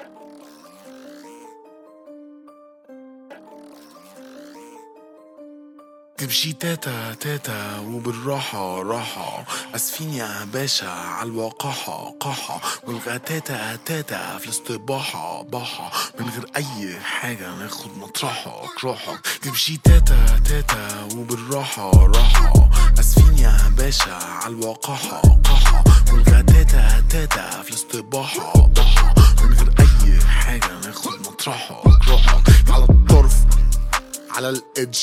تمشي تاتا تاتا وبالراحة راحة أسفين يا باشا عالوقاحة قاحة والغتاتا تاتا في الاستباحة باحة من غير أي حاجة ناخد مطرحك روحك تمشي تاتا تاتا وبالراحة راحة أسفين يا باشا عالوقاحة قاحة والغتاتا تاتا في الاستباحة باحة من غير أي حاجة ناخد مطرحك روحك على الطرف على الإدج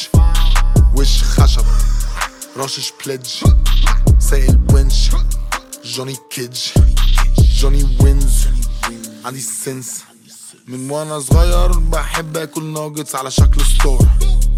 وش خشب رشش بليدج سائل ونش جوني كيدج جوني وينز عندي سنس من وانا صغير بحب اكل ناجتس على شكل ستور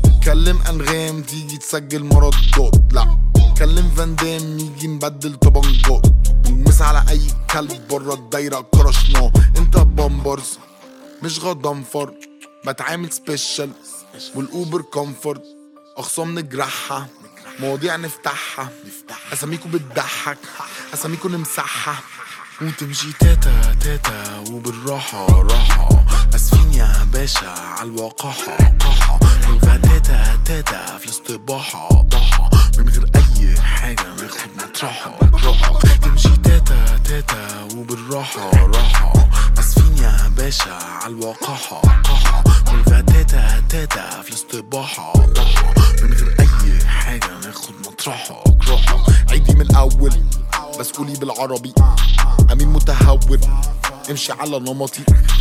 كلم انغام تيجي تسجل مردات لا كلم فان دام يجي نبدل طبنجات ونمس على اي كلب بره الدايره كرشناه انت بامبرز مش غضنفر بتعامل سبيشال والاوبر كومفورت اخصام نجرحها مواضيع نفتحها اساميكو بتضحك اساميكو نمسحها وتمشي تاتا تاتا وبالراحة راحة اسفين يا باشا عالوقاحة قاحة والغتاتا تاتا في الاستباحة ضحى من غير اي حاجة ناخد مطرحها روحة تمشي تاتا تاتا وبالراحة راحة اسفين يا باشا عالوقاحة قاحة والغتاتا تاتا في الاستباحة ضحى من غير اي حاجة ناخد مطرحك روحك عيدي من الاول بس قولي بالعربي امين متهور امشي على نمطي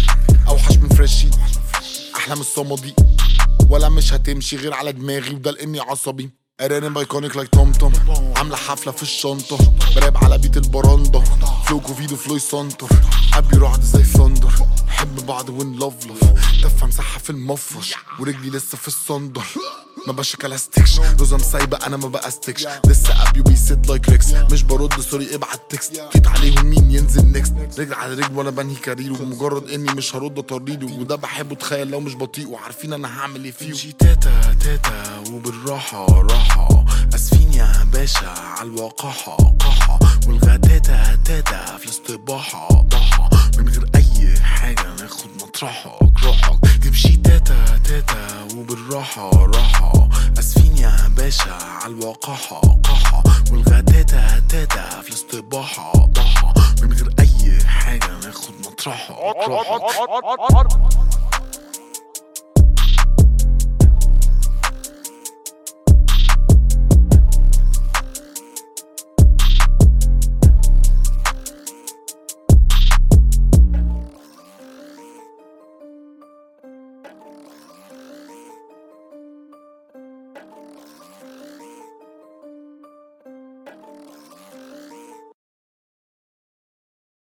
اوحش من فريشي احلى من الصمدي ولا مش هتمشي غير على دماغي وده لاني عصبي ارانب ايكونيك لايك توم توم عامله حفله في الشنطه براب على بيت البراندا فلو كوفيد وفلوي سنتر قبلي رعد زي ثندر نحب بعض ونلفلف دفة مساحة في المفرش ورجلي لسه في الصندل ما بشكلستكش روزة مسايبة انا ما بقستكش لسه ابي بيسيت لايك ريكس مش برد سوري ابعت تكست جيت عليهم مين ينزل نيكست رجل على رجل وانا بنهي كارير ومجرد اني مش هرد طريقي وده بحبه تخيل لو مش بطيء وعارفين انا هعمل ايه فيه تمشي تاتا تاتا وبالراحة راحة اسفين يا باشا عالوقاحة قاحة والغتاتا تاتا في الاستباحة ضحى من غير اي حاجة ناخد مطرحك روحك تمشي تاتا تاتا وبالراحة راحة اسفين يا باشا عالوقاحة قاحة والغتاتا تاتا في الاستباحة ضحى من غير اي حاجة ناخد مطرحك روحك